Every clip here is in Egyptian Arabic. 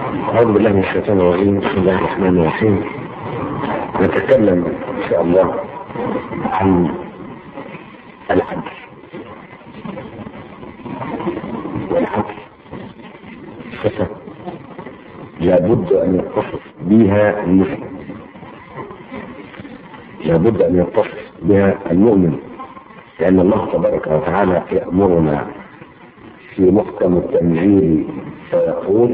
أعوذ بالله من الشيطان الرجيم بسم الله الرحمن الرحيم نتكلم إن شاء الله عن العدل والعدل صفة لابد أن يتصف بها المسلم لابد أن يتصف بها المؤمن لأن الله تبارك وتعالى يأمرنا في محكم التنزيل فيقول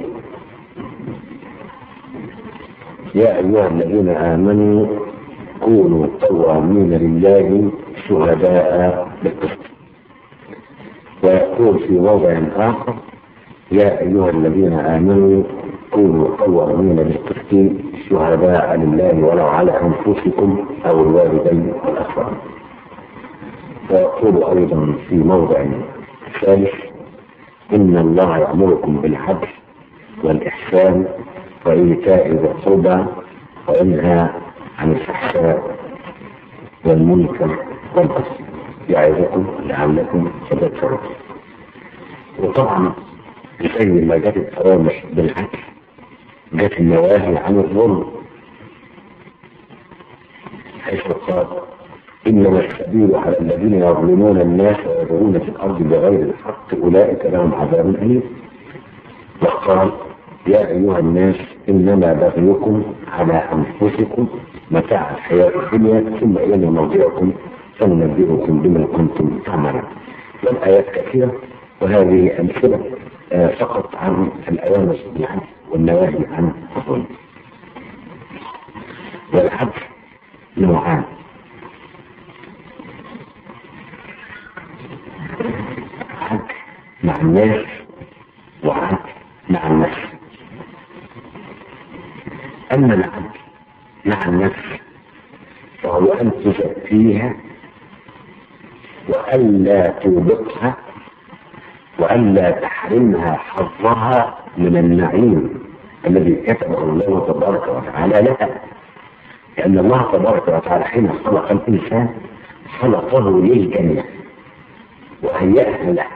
يا أيها الذين آمنوا كونوا قوامين لله شهداء بالقسط ويقول في موضع آخر يا أيها الذين آمنوا كونوا قوامين بالقسط شهداء لله ولو على أنفسكم أو الوالدين والأقربين ويقول أيضا في موضع ثالث إن الله يأمركم بالعدل والإحسان وإيتاء ذي القربى وينهى عن الفحشاء والمنكر والبغي يعظكم لعلكم تذكرون وطبعا زي ما جت الأوامر بالعدل جت النواهي عن الظلم حيث قال إنما السبيل على الذين يظلمون الناس ويدعون في الأرض بغير الحق أولئك لهم عذاب أليم وقال يا أيها الناس إنما بغيكم على أنفسكم متاع الحياة الدنيا ثم إلينا مرجعكم فننبئكم بما كنتم تعملون والآيات كثيرة وهذه أمثلة آه فقط عن الأوامر بالعدل والنواهي عن الظلم والعدل نوعان عدل مع الناس وعدل مع النفس أما العدل مع النفس فهو أن تزكيها وألا توبقها وألا تحرمها حظها من النعيم الذي كتبه الله تبارك وتعالى لها لأن الله تبارك وتعالى حين خلق الإنسان خلقه للجنة وهيأها له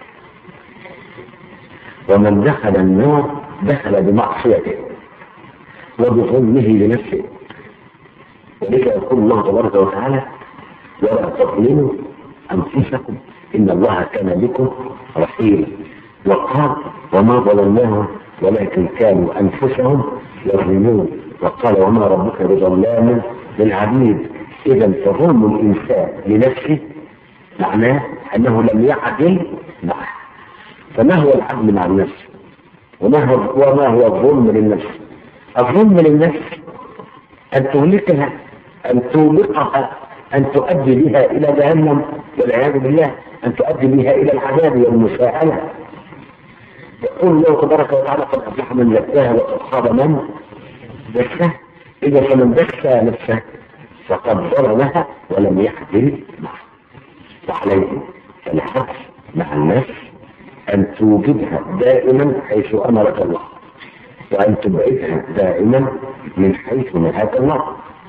ومن دخل النار دخل بمعصيته وبظلمه لنفسه ولذا يقول الله تبارك وتعالى ولا تظلموا انفسكم ان الله كان بكم رحيما وقال وما ظلمناهم ولكن كانوا انفسهم يظلمون وقال وما ربك بظلام للعبيد اذا فظلم الانسان لنفسه معناه انه لم يعدل معه فما هو العدل مع النفس وما هو وما هو الظلم للنفس الظلم للنفس ان تهلكها ان توبقها ان تؤدي بها الى جهنم والعياذ بالله ان تؤدي بها الى العذاب والمساءله يقول الله تبارك وتعالى قد افلح من زكاها وقد خاب من زكاها اذا فمن زكى نفسه فقد ظلمها ولم يعدل معه وعليه فالحق مع النفس أن توجدها دائما حيث أمرك الله وأن تبعدها دائما من حيث نهاك الله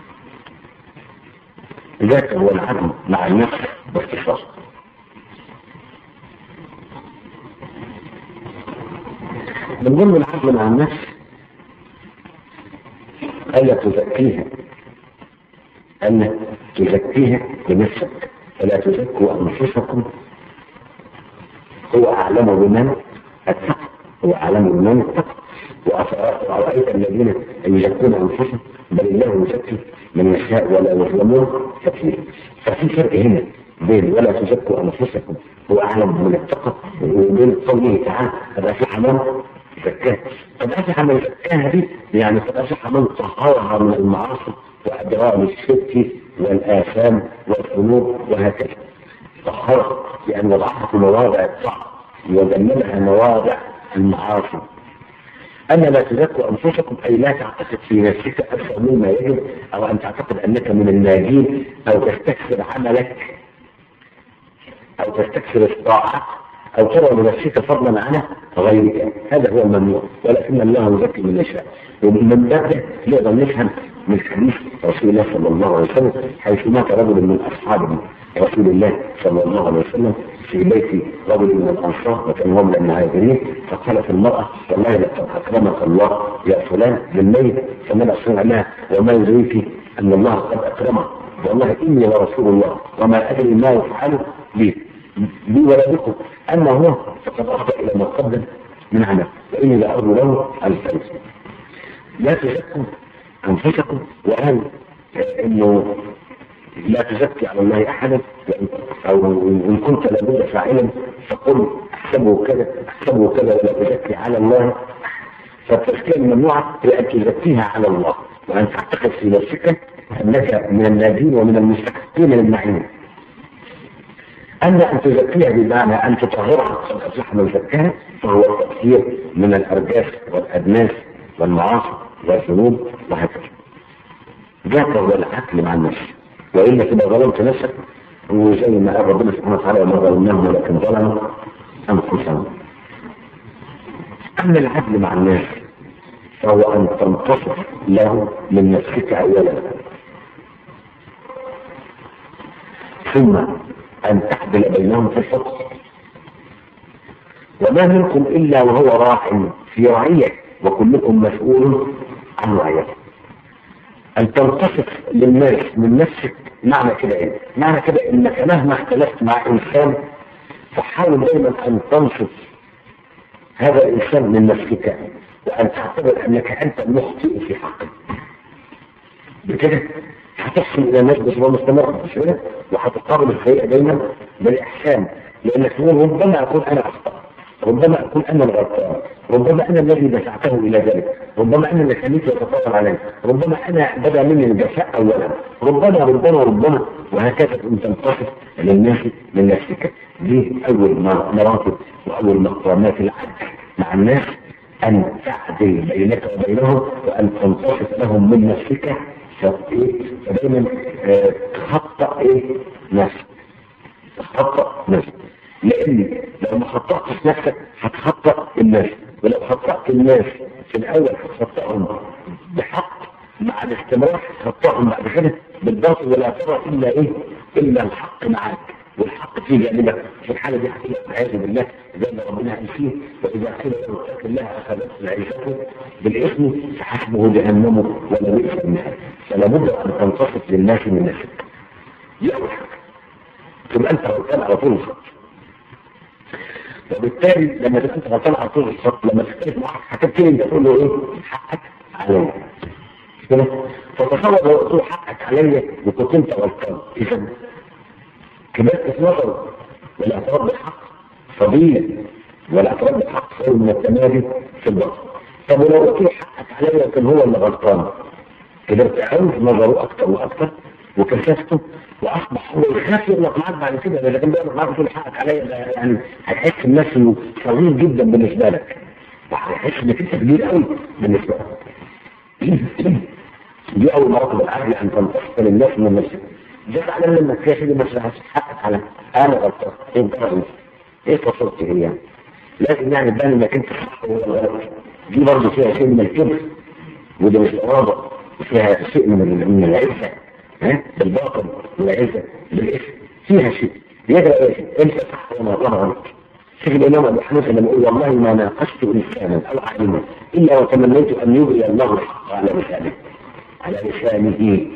ذاك هو العدل مع النفس باختصار من ضمن العدل مع النفس ألا تزكيها أن تزكيها بنفسك فلا تزكوا أنفسكم هو أعلم بمن اتقى هو أعلم بمن اتقى وأرأيت الذين يزكون أنفسهم بل الله يزكي من يشاء ولا يظلمون تكفير ففي فرق هنا بين ولا تزكوا أنفسكم هو أعلم بمن اتقى وبين قوله تعالى قد أفلح من زكاها قد أفلح من زكاها دي يعني قد أفلح من طهرها من المعاصي وأدرار الشرك والآثام والذنوب وهكذا طهرها لأن وضعها في مواضع الطاعة وجنبها مواضع المعاصي أما لا تزكوا أنفسكم أي لا تعتقد في نفسك أكثر مما يجب أو أن تعتقد أنك من الناجين أو تستكثر عملك أو تستكثر الطاعة أو ترى لنفسك فضلا على غيرك هذا هو الممنوع ولكن الله يزكي من يشاء ومن باب نقدر نفهم من حديث رسول الله صلى الله عليه وسلم حيث مات رجل من اصحاب رسول الله صلى الله عليه وسلم في بيت رجل من الانصار وكان هو من المهاجرين فقالت المراه والله لقد اكرمك الله يا فلان بالميت فمن اصنع لها وما يدريك ان الله قد اكرمك والله اني لرسول الله وما ادري ما يفعل بي بي ولدكم اما هو فقد افضى الى ما قدم من عمل واني لارجو له الفوز لا تزكوا انفسكم وقال انه لا تزكي على الله احدا او ان كنت لابد فاعلا فقل احسبه كذا احسبه كذا ولا تزكي على الله فالتزكيه الممنوعه هي ان تزكيها على الله وان تعتقد في نفسك انك من الناجين ومن المستحقين للنعيم اما ان تزكيها بمعنى ان تطهرها قد افلح من زكاها فهو التكثير من الارجاس والادناس والمعاصي والذنوب وهكذا ذاك هو العقل مع النفس والا تبقى ظلمت نفسك وزي ما قال ربنا سبحانه وتعالى وما ظلمناهم ولكن ظلموا انفسهم اما العدل مع الناس فهو ان تنتصر له من نفسك اولا ثم ان تعدل بينهم في الحكم وما منكم الا وهو راع في رعيه وكلكم مسؤول عن رعيته ان تنتصف للناس من نفسك معنى كده ايه معنى كده انك مهما اختلفت مع انسان فحاول دايما ان تنصف هذا الانسان من نفسك وان تعتبر انك انت مخطئ في حقه بكده هتحسن الى الناس بصفه مستمره مش كده وهتقابل الحقيقه دايما بالاحسان لانك تقول ربما اكون انا اخطأ ربما اكون انا الغلطان ربما انا الذي دفعته الى ذلك ربما انا اللي خليته يتطاول علي ربما انا بدا مني الجفاء اولا ربما ربما ربما وهكذا انت تنتصف للناس من نفسك دي اول مراتب واول مقامات العدل مع الناس ان تعدل بينك وبينهم وان تنتصف لهم من نفسك فدايما اه تخطأ ايه نفسك تخطأ نفسك لان لو ما خطأتش نفسك هتخطأ الناس ولو خطأت الناس في الاول هتخطأهم بحق مع الاستمرار هتخطأهم بعد كده بالباطل ولا ترى الا ايه الا الحق معاك والحق في جانبك في الحالة دي هتلاقي والعياذ بالله زي ما ربنا قال فيه فإذا قيل له اتق الله أخذت عيشته بالإثم فحسبه جهنم ولا بئس المهاد فلا بد أن تنتصف للناس من نفسك دي أول حاجة تبقى أنت غلطان على طول الخط وبالتالي لما تبقى أنت غلطان على طول الخط لما تختلف معك هتبتدي أنت تقول له إيه حقك عليا كده فتصور لو قلت له حقك عليا وكنت أنت غلطان إذا كبرت نظر والاعتراف بالحق فضيلة والاعتراف بالحق خير من التمادي في البطن طب ولو قلت له حقك عليا كان هو اللي غلطان كبرت عرف نظره اكتر واكتر وكشفته واصبح هو يخاف يغلط معاك بعد كده اذا كان بيغلط معاك تقول حقك عليا يعني هتحس الناس انه صغير جدا بالنسبه لك وهتحس انك انت كبير قوي بالنسبه لك دي اول مراتب العدل ان تنتصر للناس من نفسك ده معناه لما تلاقي مثلا حقك على انا غلطان انت غلط ايه تصرفت هي يعني لازم يعني تبان انك انت صح ولا غلط دي برضه فيها شيء من الكبر وده مش اراده فيها شيء من من العزه ها بالباطل والعزه بالاثم فيها شيء يدرى ايه انت صح وانا غلط شوف الامام ابو حنيفه لما يقول والله ما ناقشت انسانا او عالما الا وتمنيت ان يبري الله الحق على لسانه على لسانه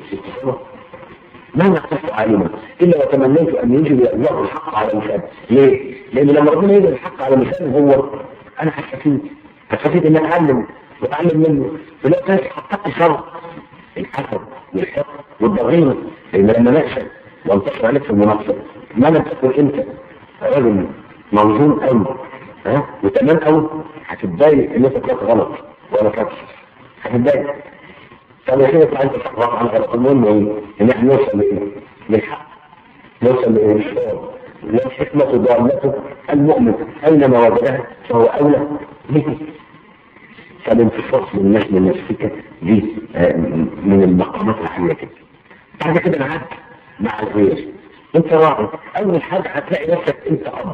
ما نقصت عالما الا وتمنيت ان يجري الله الحق على لسانه ليه؟ لان لما ربنا يجري الحق على لسانه هو انا هستفيد هستفيد ان اتعلم واتعلم منه ولا ناس حققت شر الحسد والحقد والضغينه لان لما نشأ وانتصر عليك في المناصب ما لم تكن انت رجل موزون قوي ها وتمام قوي هتتضايق ان انت طلعت غلط ولا كده هتتضايق طب يا شيخ انت تحرق عن غلط المهم ايه؟ ان احنا نوصل لايه؟ للحق نوصل للإنسان والحكمة ضالته المؤمن أينما وجدها فهو أولى به فالانتصاص للناس من نفسك دي من المقامات العالية كده بعد كده نعد مع الغير انت راعي اول حاجة هتلاقي نفسك انت اب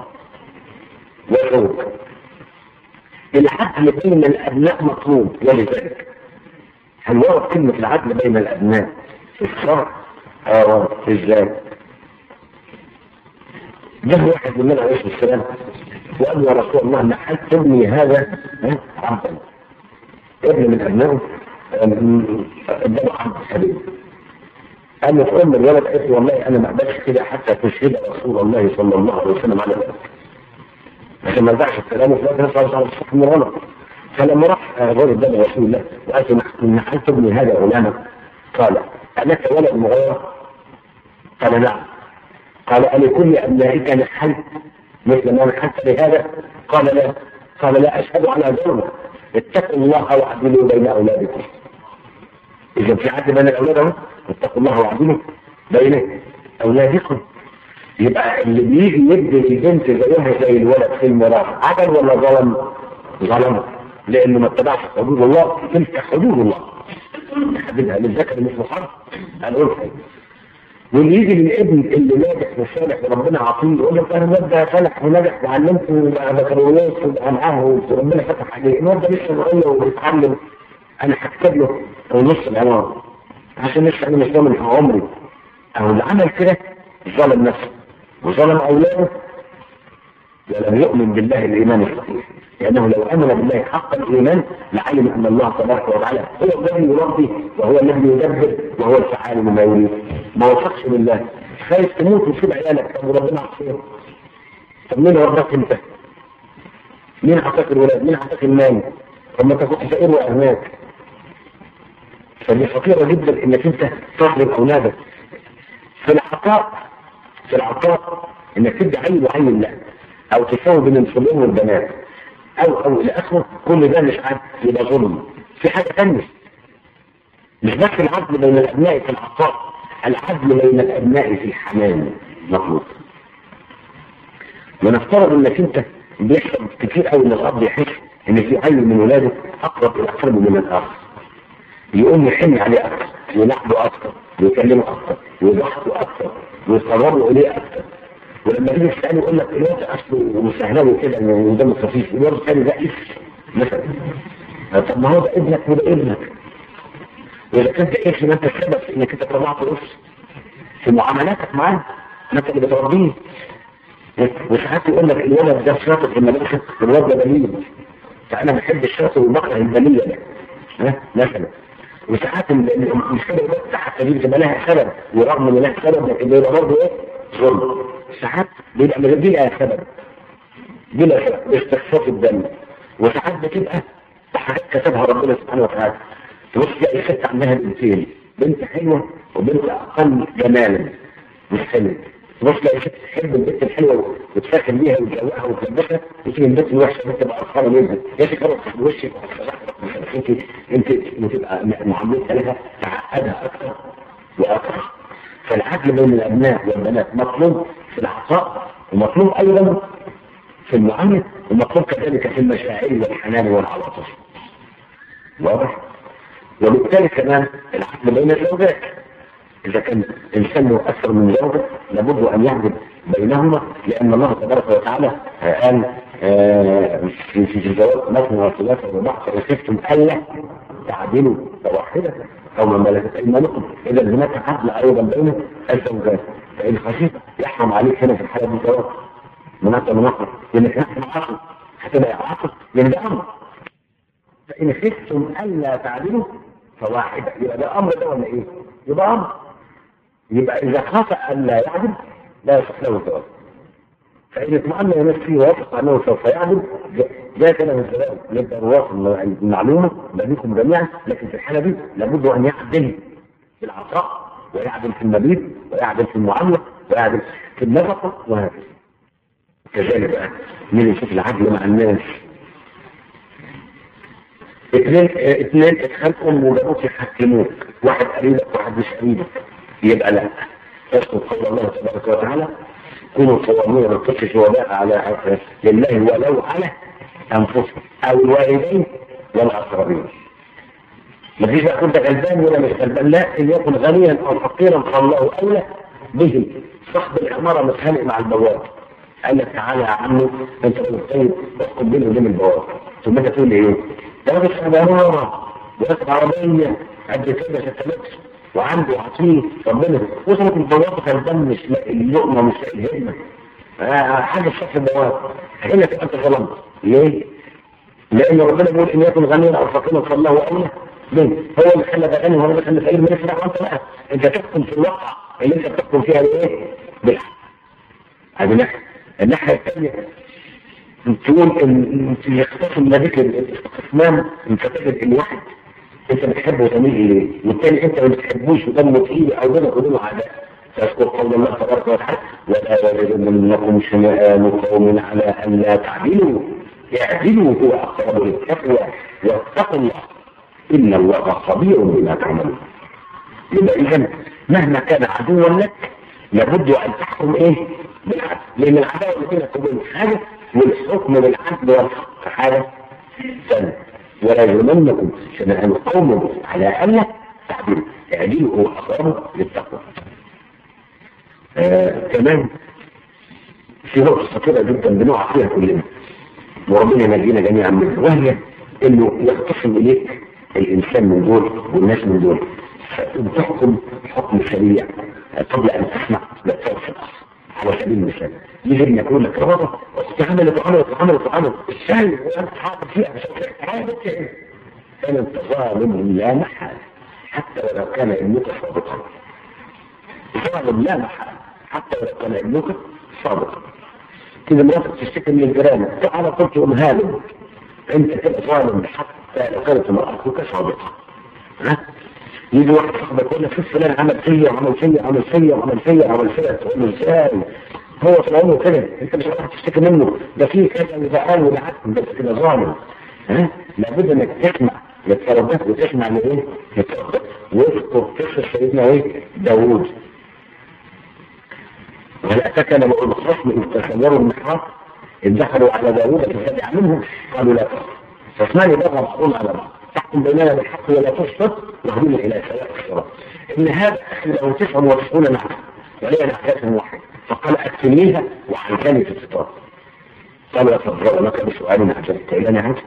وزوج العدل بين الابناء مطلوب ولذلك هل ورد كلمة العدل بين الأبناء في الشرع؟ اه ازاي؟ جه واحد من عليه الصلاة والسلام وقال يا رسول الله نحلت ابني هذا عبدا ابن من أبنائه اداله عبد حبيب قال له ام الولد قالت والله انا ما اقبلش كده حتى تشهد رسول الله صلى الله عليه وسلم على ذلك عشان ما يرجعش الكلام وفي الاخر يطلع على الصح من غلط فلما راح الرجل ده لرسول الله وقال له نحلت ابني هذا غلاما قال ألك ولد مغير قال نعم قال ألكل أبنائك نحلت مثل ما نحلت لهذا قال لا قال لا أشهد على ظلم اتقوا الله واعدلوا بين أولادكم إذا في عدل بين الأولاد أهو اتقوا الله واعدلوا بين أولادكم يبقى اللي بيجي يدي للبنت زيها زي الولد في الميراث عدل ولا ظلم؟ ظلم لأنه ما اتبعش حدود الله تلك حدود الله يحددها للذكر مثل حرف الأنثى واللي يجي للابن اللي ناجح وصالح وربنا عطيه يقول لك انا الواد ده صالح وناجح وعلمته بكالوريوس وبقى معاه وربنا فتح عليه الواد ده لسه صغير وبيتعلم انا هكتب له نص العمارة عشان لسه انا مش ضامن عمري او اللي عمل كده ظلم نفسه وظلم اولاده ولم يؤمن بالله الايمان الصحيح لانه لو امن بالله حق الايمان لعلم ان الله تبارك وتعالى هو الذي يربي وهو الذي يدبر وهو الفعال لما يريد ما وفقش بالله خايف تموت وتسيب عيالك طب وربنا عصير طب مين ربك انت؟ مين اعطاك الولاد؟ مين اعطاك المال؟ طب ما انت كنت فقير واغناك فدي خطيره جدا انك انت تظلم اولادك في العطاء في العطاء انك تدي عيل وعيل لا او تساوي بين الصبيان والبنات او او الى اخره كل ده مش عدل يبقى ظلم في حاجه ثانيه مش بس العدل بين الابناء في العطاء العدل بين الابناء في الحنان مطلوب ونفترض انك انت بيحصل كتير قوي ان الاب يحس ان في عيل من ولاده اقرب الى قلبه من الاخر يقوم يحن عليه اكثر ويلعبه اكثر ويكلمه اكثر ويضحكه اكثر ويستمر اليه اكثر ولما يجي الثاني يقول لك الواد اصله مسهلاوي كده ودم خفيف الواد الثاني ده اف مثلا طب ما هو ده ابنك وده ابنك واذا كنت ايش ما انت السبب في انك انت طلعت رفس في معاملاتك معاه ما انت اللي بتربيه وساعات يقول لك الولد ده شاطر في المدرسه الولد ده بليد فانا بحب الشاطر وبكره البليه ده ها مثلا وساعات المشكله ده تحت دي بتبقى لها سبب ورغم ان لها سبب لكن بيبقى برضه ايه؟ ظلم ساعات بيبقى من بلا سبب بلا سبب استخفاف الدم وساعات بتبقى حاجات كتبها ربنا سبحانه وتعالى تبص تلاقي ست عندها بنتين بنت حلوه وبنت اقل جمالا مش حلوه تبص تلاقي ست تحب البنت الحلوه وتفاخر بيها وتجوعها وتلبسها وتيجي البنت الوحشه بتبقى قرفانه منها يا اخي خلاص في وشك انت انت بتبقى معاملتها لها تعقدها اكثر واكثر فالعدل بين الابناء والبنات مطلوب في العطاء ومطلوب ايضا في المعامله ومطلوب كذلك في المشاعر والحنان والعواطف واضح وبالتالي كمان العدل بين الزوجات اذا كان انسان له اكثر من زوجه لابد ان يعدل بينهما لان الله تبارك وتعالى قال في في الزواج مثنى وثلاثه ورباع فان خفتم الا تعدلوا فواحده او ما ملكت ايمانكم اذا هناك عدل ايضا بين الزوجات فان خشيت يحرم عليك هنا في الحاله دي زواج مناطق مناطق لانك نحن عقل هتبقى عقل لان ده امر فان خفتم الا تعدلوا فواحده يبقى ده امر ده ولا ايه؟ يبقى امر يبقى اذا خاف الا يعدل لا يصح له الزواج فإن اطمأن نفسه ووافق أنه سوف يعدل جاء كلام الزواج يبدأ الواصل المعلومة بينكم جميعا لكن في الحالة دي لابد أن يعدل في العطاء ويعدل في المبيت ويعدل في المعاملة ويعدل في النفقة وهكذا كذلك بقى مين يشوف العدل مع الناس اثنين اثنين اتخانقوا وجابوك يحكموك واحد قريبك واحد مش قريبك يبقى لا يسقط قول الله تبارك وتعالى كونوا قوامين بالقسط شهداء على لله ولو على انفسهم او الوالدين والاقربين ما فيش بقى كنت غلبان ولا مش غلبان لا ان يكن غنيا او فقيرا فالله اولى به صاحب العماره متخانق مع البواب قال لك تعالى يا عمي انت لو طيب اسكت بيني وبين البواب ثم انت تقول لي ايه؟ ده راجل عماره وركب عربيه قد كده ست متر وعنده عصير ربنا وصلت البوابه غلبان مش لاقي اللقمه مش لاقي الهدمه آه حاجه في شكل البوابه هنا تبقى انت ظلمت ليه؟ لان ربنا بيقول ان يكن غنيا او فقيرا فالله اولى ليه؟ هو اللي خلى ده غني وهو اللي خلى فقير من يفرح وانت لا انت تحكم في الواقع اللي انت بتحكم فيها بايه؟ بالحق هذه ناحيه الناحيه الثانيه تقول ان يختصم ذلك الاستقسام انت تجد الواحد انت بتحبه وتميل اليه والتاني انت ما بتحبوش ودمه تقيل او بينك وبينه عداء تذكر قول الله تبارك وتعالى ولا يجرمنكم شنآن قوم على ان لا تعدلوا اعدلوا هو اقرب للتقوى واتقوا الله ان الله خبير بما تعملون يبقى اذا مهما كان عدوا لك لابد ان تحكم ايه بالعدل لان العداوه اللي بينك وبين حاجه والحكم بالعدل والحق حاجه ثانيه ولا يجرمنكم شنآن قوم على الا تعدلوا اعدلوا هو اقرب للتقوى آه كمان في نقطة خطيرة جدا بنقع فيها كلنا وربنا ينجينا جميعا منها وهي انه يختصم اليك الانسان من دول والناس من دول وتحكم حكم سريع قبل ان تسمع لا تعرف الاصل على سبيل المثال يجي ان يقول لك ربطة عملت وعملت وعملت وعملت الشاي وانت حاطط فيها كان انت ظالم لا محال حتى ولو كان ابنك صادقا ظالم لا محال حتى ولو كان ابنك صادقا كده مراتك تشتكي من الجيران تعالى قلت ام هالم انت كده ظالم حتى لو كانت امرأتك صادقة ها يجي واحد صاحبك يقول لك شوف فلان عمل فيا وعمل فيا وعمل فيا وعمل فيا وعمل فيا تقول له ازاي هو في عمره كده انت مش هتعرف تشتكي منه ده فيه كذا وزعل والعكس بس كده ظالم ها لابد انك تسمع للتربات وتسمع لايه؟ للتربات واذكر قصه سيدنا ايه؟ داوود وهل اتاك لما اقول الخصم ان تخيروا المحراب ان دخلوا على داوود فسمع منهم قالوا لا تخف فاثنان بغى بعضهم على بعض تحكم بيننا بالحق ولا تشفط يهدون الى سواء الصراط ان هذا له تسع وتسعون نعمه ولي نحية واحد فقال اكفنيها وحنكني في الستار قال اتفضل لك بسؤال عجبت الى عجب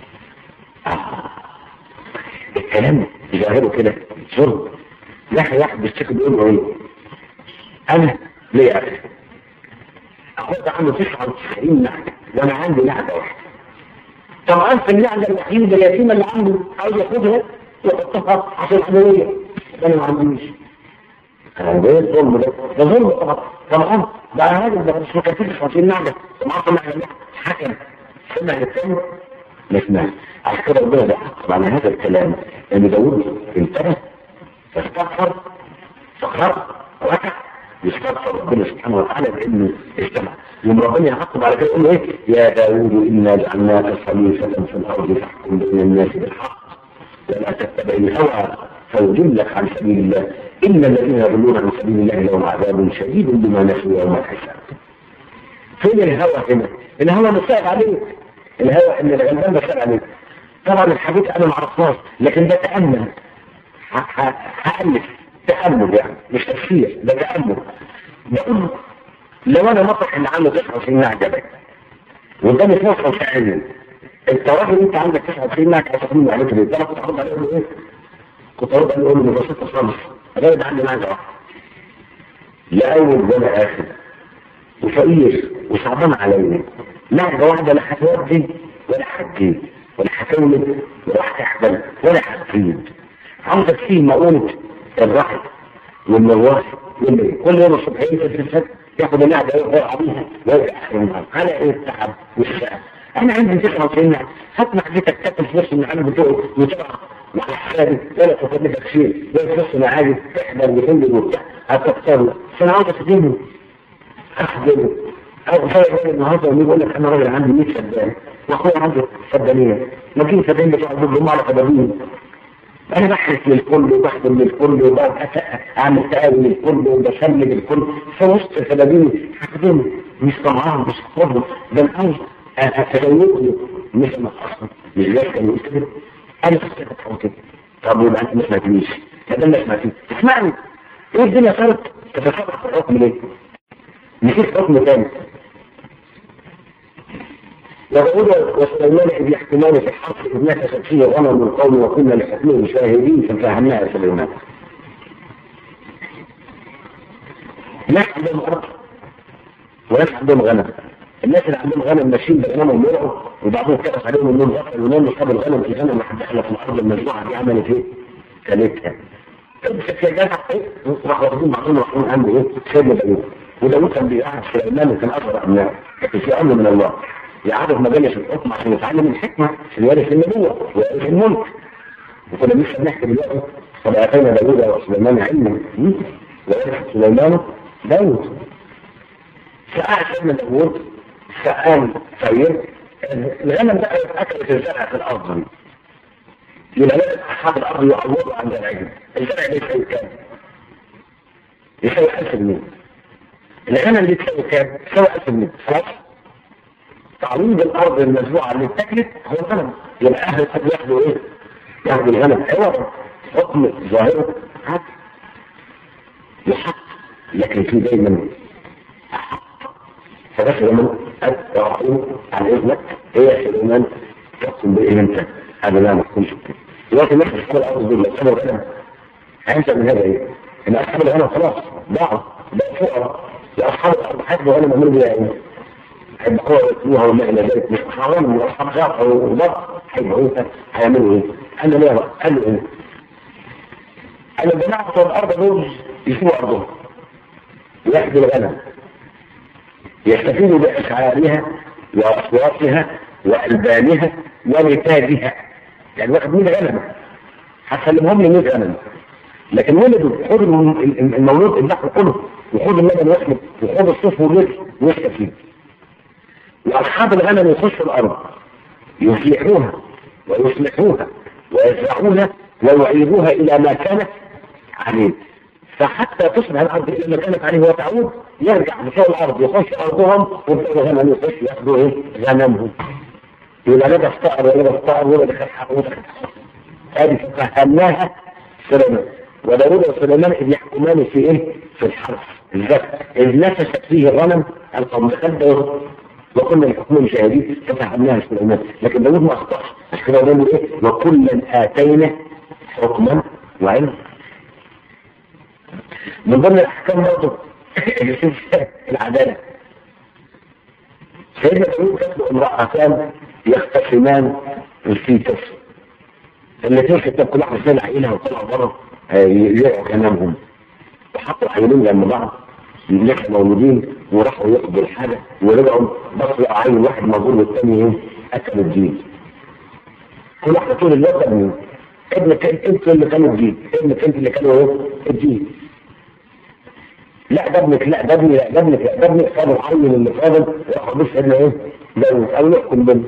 آه. الكلام ظاهره كده ظلم لا واحد بيشتكي بيقول له ايه انا ليه اخي اخوك عنده 99 نعجه وانا عندي نعجه واحده طبعا في النعجه الوحيده اليتيمه اللي عنده عايز ياخدها يحطها عشان حمويه انا ما عنديش ده الظلم ده ده ظلم طبعا طبعا ده هذا ده مش مكفيش 50 نعجه طبعا طبعا حكم سمع الثاني ما سمعش عشان كده ربنا ده حكم على هذا الكلام ان داوود انتبه فاستغفر فخر ركع يستغفر ربنا سبحانه وتعالى بانه استمع يوم ربنا يعقب على كده يقول له ايه يا داوود انا جعلناك خليفه في الارض فاحكم بين الناس بالحق ولا تتبع الهوى فيضلك عن سبيل الله ان الذين يضلون عن سبيل الله لهم عذاب شديد بما نسوا يوم الحساب فين الهوى هنا الهوى مساعد عليك الهوى ان الغلبان مساعد عليك طبعا الحديث انا ما عرفناش لكن ده تامل هالف تامل يعني مش تفسير ده تامل بقول لو انا مطرح اللي عنده 99 نعجه بقى وقدامي فرصه فعلا انت راجل انت عندك 99 نعجه هتاخدني عليك ليه؟ ده انا كنت هرد عليه اقول له ايه؟ كنت هرد عليه اقول له ببساطه خالص انا عندي نعجه واحده لا اول ولا اخر وفقير وصعبان عليا نعجه واحده لا هتودي ولا هتجيب ولا هتولد ولا هتحبل ولا هتفيد عاوزك فيه مؤونة الرحم والمروح والليل كل يوم الصبح ينزل في الفجر ياخد النعجة ويقرأ عليها ويرجع آخر النهار على ايه التعب والشقة انا عندي 99 نعجة هات معدتك تاكل في نص النعام بتوعه وتقع مع حسابي ولا تاخد لك شيء ولا في نص النعام تحضر وتنزل وبتاع هتختار له فانا عاوز اخدمه اخدمه او غير النهارده يقول لك انا راجل عندي 100 فدان واخويا عنده فدانيه ما تجيب فدان بتوع هم على فدانين انا بحرس للكل وبخدم للكل وبعمل تقاوي للكل وبشمل الكل في وسط الفدانين هخدمه مش طمعان مش هاخده ده انا عاوز اتجوز له مش انا اصلا مش زي كان يقول كده انا كنت بتحاول كده طب يبقى انت ما سمعتنيش طب انا سمعتني اسمعني ايه الدنيا صارت تتفرق الحكم ليه؟ نسيت حكم تاني وداود وسليمان إذ يحكمان في الحرث إذ نكست فيه غنم القوم وكنا لحكمهم شاهدين ففهمناها سليمان ناس عندهم أرض وناس عندهم غنم الناس اللي عندهم غنم ماشيين بغنمهم يرعوا وبعضهم كتب عليهم انهم غفلوا وناموا صاب الغنم في غنم لحد دخلت في الارض المزروعه دي عملت ايه؟ كلتها في جدع راح واخدين بعضهم راحوا عنده ايه؟ سيدنا داوود وداوود كان بيقعد سليمان وكان اسرع من لكن في امر من الله يعرف مجالس الحكم عشان يتعلم الحكمه عشان يورث النبوه ويورث الملك وكنا لسه بنحكي دلوقتي قد اتينا داوود وسليمان علما وورث سليمان داوود فقعد سيدنا داوود سقام طيب الغنم ده اكلت الزرع في الارض دي يبقى لازم اصحاب الارض يعوضوا عن زرعهم الزرع ده يساوي كام؟ يساوي 1000 جنيه الغنم دي تساوي كام؟ تساوي 1000 جنيه خلاص؟ تعويض الارض المزروعه اللي اتاكلت هو الغنم يبقى اهل الارض ياخدوا ايه؟ ياخدوا الغنم عوض حكم ظاهره حق يحق لكن في دايما فبس لما التوحيد عن اذنك هي سليمان تقسم بايه انت هذا لا مفهوم كده دلوقتي الناس اصحاب الارض دول اصحاب الغنم هينسى من هذا ايه؟ ان اصحاب الغنم خلاص ضاعوا بقوا فقراء لاصحاب الارض حسبوا غنم يعملوا بيها ايه؟ هيبقوا ياكلوها وما الى ذلك مش حرام واصحاب غرق وضغط هيبقوا هيعملوا ايه؟ قال له ليه بقى؟ قال له ايه؟ قال الجماعه بتوع الارض دول يسيبوا ارضهم ياخدوا الغنم يستفيدوا بأسعارها وأصواتها وألبانها ونتاجها يعني واخد 100 غنم هتسلمهم لي 100 غنم لكن ولدوا خد المولود اللحم كله وخد اللبن واحمد وخد الصوف والرجل ويستفيد وأصحاب الغنم يخشوا الأرض يصلحوها ويصلحوها ويزرعوها ويعيدوها إلى ما كانت عليه فحتى تصبح الارض الى ما كانت عليه وتعود يرجع بفوق الارض يخش ارضهم وبتوع غنم يخش ياخذوا ايه غنمهم يبقى لا ده افتقر ولا ده افتقر ولا ده خد حق ولا خد حق هذه فهمناها سليمان وداود وسليمان اذ يحكمان في ايه؟ في الحرث الذكر اذ نفست فيه الغنم القوم خد وكنا الحكم شاهدين ففهمناها سليمان لكن داود ما اخطاش عشان كده بنقول ايه؟ وكلا اتينا حكما وعلما من ضمن الاحكام برضه العداله سيدنا داوود كانت له امرأتان يختصمان في طفل الاثنين كانت كل واحده فينا عينها وطلعوا بره يقعوا كلامهم وحطوا عينين جنب بعض لسه مولودين وراحوا يقضوا الحاجه ورجعوا بصوا عين واحد موجود والثاني ايه اكلوا الدين كل واحده طول الوقت ابني ابنك انت اللي كانوا الدين ابنك انت اللي كانوا ايه الدين لا ده ابنك لا ده ابني لا ده ابنك لا ده ابنك خدوا العين اللي فاضل راحوا بص قالوا ايه ده قالوا نحكم بينهم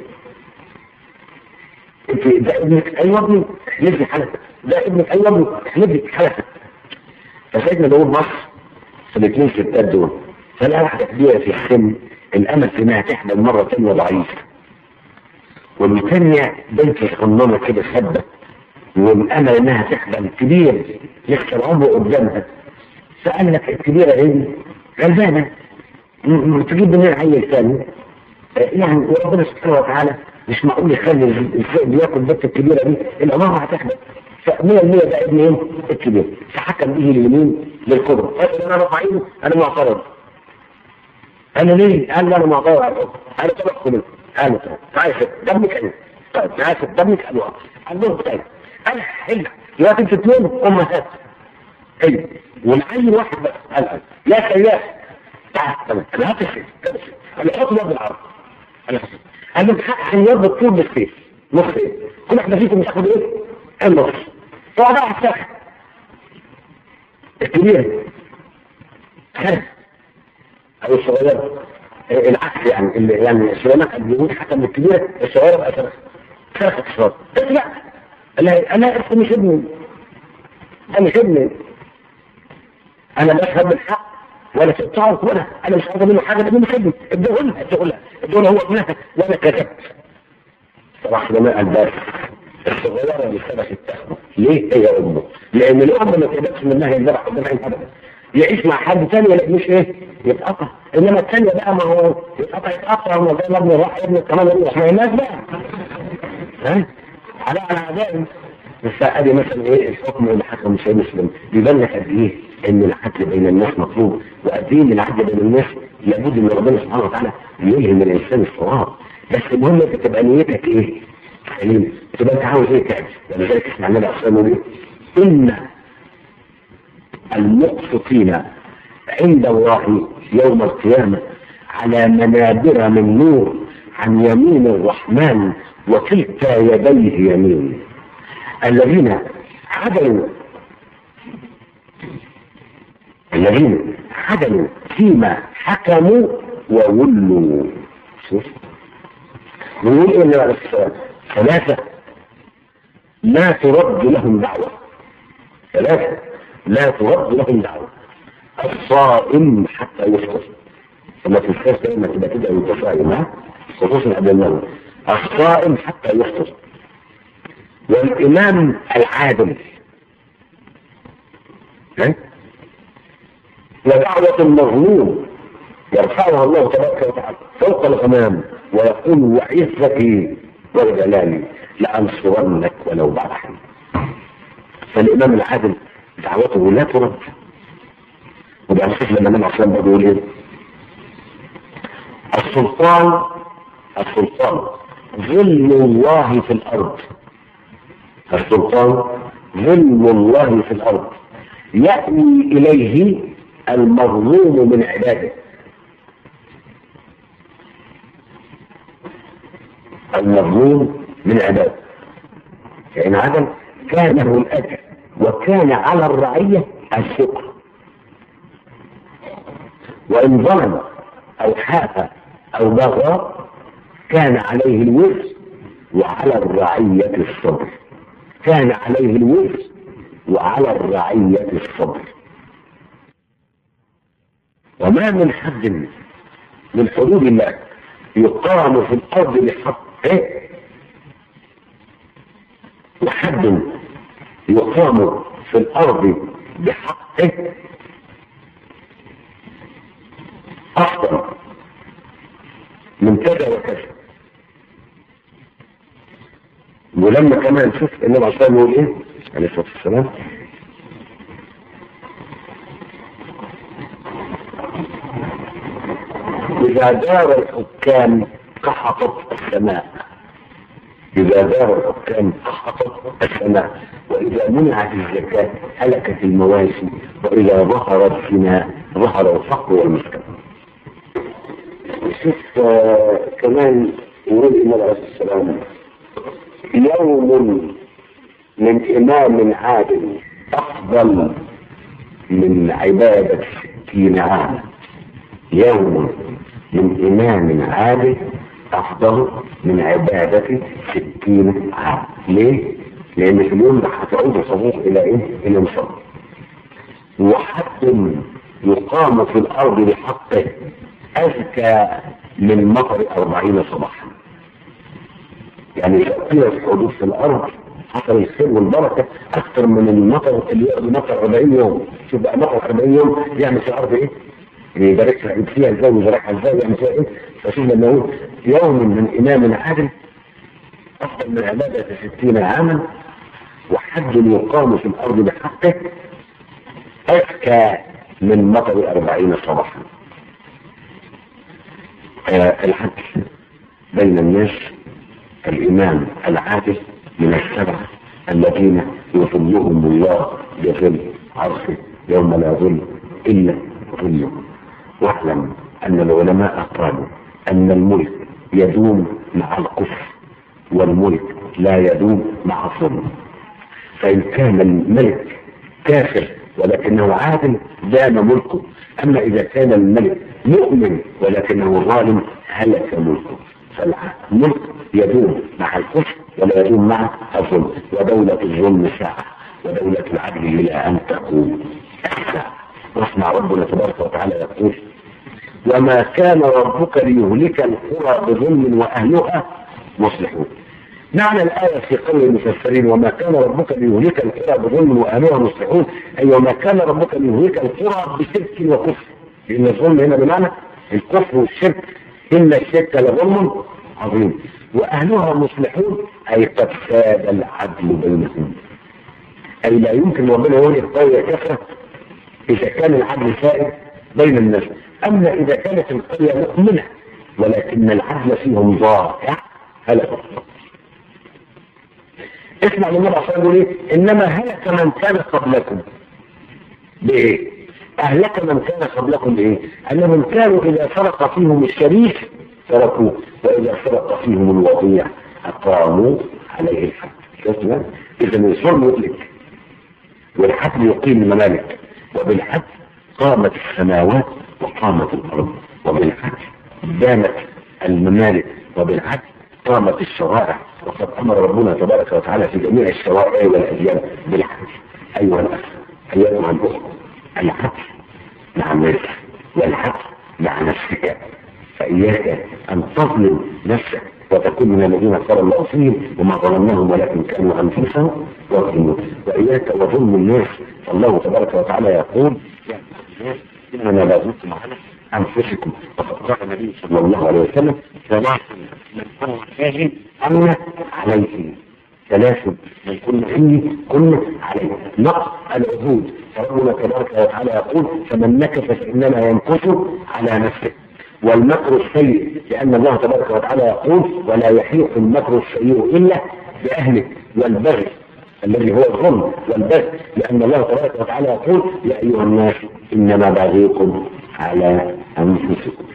انت ده ابنك ايوه ابني احلف لي حلقه ده ابنك ايوه ابني احلف لي حلقه فسيدنا داوود مصر في الاثنين ستات دول فلقى واحده كبيره في السن الامل في انها تحمل مره ثانيه ضعيفه والثانيه بنت صغننه كده شابه والامل انها تحمل كبير يخسر العمر قدامها فقال لك الكبيره ايه غلبانه تجيب منين عيل ثاني يعني وربنا سبحانه وتعالى مش معقول يخلي الذئب ياكل البت الكبيره دي الاماره هتحمل ف 100% ده ابن ايه؟ الكبير فحكم به اليمين للكبرى قال انا رفع ايده انا معترض انا ليه؟ قال لي انا معترض على الحكم انا طب احكم قال طيب تعالى ده ابنك انا طيب تعالى ده ابنك انا قال لهم طيب انا حل دلوقتي انتوا اثنين امهات ايوه والعين واحد بس قال لا سياس تعال تمام انا هتفهم انا احط يد العرض انا هتفهم انا من حق ان يربط طول بالسيف نصين كل واحده فيكم تاخد ايه؟ النص تقعد على الساحه الكبيره خرج او الصغيره العكس يعني اللي يعني سليمان كان بيقول حتى من الكبيره الصغيره بقى خرجت خرجت الصغيره بس لا انا انا مش ابني انا مش ابني انا بشهد بالحق ولا تعرف ولا انا مش عايز منه حاجه بدون خدمه اديه لها اديه لها اديه هو ابنها وانا كتبت صراحه ما الباب الصغيره اللي سبقت التخمه ليه هي امه؟ لان الام ما تقدرش منها ينزرع قدام عين ابدا يعيش مع حد ثاني لكن مش ايه يتقطع انما الثانية بقى ما هو يتقطع يتقطع وما زي ما ابني راح ابني كمان يروح ما الناس بقى ها على على عدائم بس ادي مثلا ايه الحكم اللي حكم شيء مسلم بيبان لك قد ايه ان العدل بين الناس مطلوب وقد ايه ان العدل بين الناس لابد ان ربنا سبحانه وتعالى يلهم الانسان الصواب بس المهم انت تبقى نيتك ايه؟ سليم تبقى انت عاوز ايه تعمل ولذلك اسمع النبي عليه الصلاه والسلام ان المقسطين عند الله يوم القيامه على منابر من نور عن يمين الرحمن وكلتا يديه يمين الذين عدلوا الذين عدلوا فيما حكموا وولوا شوف بيقول ايه اللي بعد السؤال ثلاثة لا ترد لهم دعوة ثلاثة لا ترد لهم دعوة الصائم حتى يفطر لما تنساش دايما تبقى كده وانت صايم ها خصوصا قبل النوم الصائم حتى يفطر والإمام العادل ها؟ ودعوة المظلوم يرفعها الله تبارك وتعالى فوق الغمام ويقول وعزتي وجلالي لأنصرنك ولو بعد حين فالإمام العادل دعوته لا ترد وده نشوف لما النبي عليه بيقول ايه السلطان السلطان ظل الله في الأرض السلطان ظل الله في الأرض يأوي إليه المظلوم من عباده المظلوم من عباده فإن عدم كان له الأجر وكان على الرعية الشكر وإن ظلم أو حاف أو بغى كان عليه الوزر وعلى الرعية الصبر كان عليه الوزر وعلى الرعية الصبر وما من حد من حدود الله يقام في الأرض بحقه وحد يقام في الأرض بحقه أفضل من كذا وكذا ولما كمان شوف النبي عليه الصلاه يقول ايه عليه الصلاه والسلام إذا دار الحكام قحطت السماء إذا دار الحكام قحطت السماء وإذا منعت الزكاة هلكت المواشي وإذا ظهر الزنا ظهر الفقر والمسكن شوف آه كمان يقول النبي عليه الصلاة والسلام يوم من إمام عادل أفضل من عبادة ستين عام يوم من إمام عادل أفضل من عبادة ستين عام ليه؟ لأن في اليوم ده هتعود صفوف إلى إيه؟ إلى مصر وحد يقام في الأرض بحقه أزكى من مطر أربعين صباحا يعني تأثير الحدوث في الأرض حصل الخير والبركة أكثر من المطر اللي يقضي مطر 40 يوم شوف بقى مطر 40 يوم يعمل في الأرض إيه؟ يبارك فيها ازاي ويزرعها ازاي ويعمل فيها ايه فشوف لما يقول يوم من إمام عادل أفضل من عبادة ستين عاما وحد يقام في الأرض بحقه أزكى من مطر أربعين صباحا آه الحج بين الناس الإمام العادل من السبعة الذين يظلهم الله بظل عرشه يوم لا ظل إلا ظله واعلم أن العلماء قالوا أن الملك يدوم مع الكفر والملك لا يدوم مع الظلم فإن كان الملك كافر ولكنه عادل دام ملكه أما إذا كان الملك مؤمن ولكنه ظالم هلك ملكه فالملك يدوم مع الكفر ولا يدوم مع الظلم ودولة الظلم ساعة ودولة العدل إلى أن تقوم واسمع ربنا تبارك وتعالى يقول وما كان ربك ليهلك القرى بظلم وأهلها مصلحون معنى الآية في قول المفسرين وما كان ربك ليهلك القرى بظلم وأهلها مصلحون أي وما كان ربك ليهلك القرى بشرك وكفر لأن الظلم هنا بمعنى الكفر والشرك إن الشرك لظلم عظيم وأهلها مصلحون أي قد ساد العدل بينهم أي لا يمكن ربنا يهلك قرية كفرة إذا كان العدل سائد بين الناس أما إذا كانت القرية مؤمنة ولكن العدل فيهم ضائع هلك اسمع من النبي صلى الله عليه وسلم ايه انما هلك من كان قبلكم بايه اهلك من كان قبلكم بايه انهم كانوا اذا سرق فيهم الشريك تركوه واذا سرق فيهم الوضيع اقاموا عليه الحد شفت اذا الظلم يطلق والحد يقيم الممالك وبالحد قامت السماوات وقامت الارض وبالحد دامت الممالك وبالحد قامت الشرائع وقد امر ربنا تبارك وتعالى في جميع الشرائع والاديان بالحج ايها الاخ ايها الاخت الحج مع الناس والحج مع نفسك فاياك ان تظلم نفسك وتكون من الذين قال الله فيهم وما ظلمناهم ولكن كانوا انفسهم يظلمون واياك وظلم الناس فالله تبارك وتعالى يقول يا الناس انما لا ظلمتم على انفسكم وقد قال النبي صلى الله عليه وسلم ثلاث من كن فيه امن عليه ثلاث من كن فيه كن عليه نقص العهود فربنا تبارك وتعالى يقول فمن نكث فانما ينكث على نفسه والمكر السيء لان الله تبارك وتعالى يقول ولا يحيق المكر السيء الا باهله والبغي الذي هو الظلم والبغي لان الله تبارك وتعالى يقول يا ايها الناس انما بغيكم على انفسكم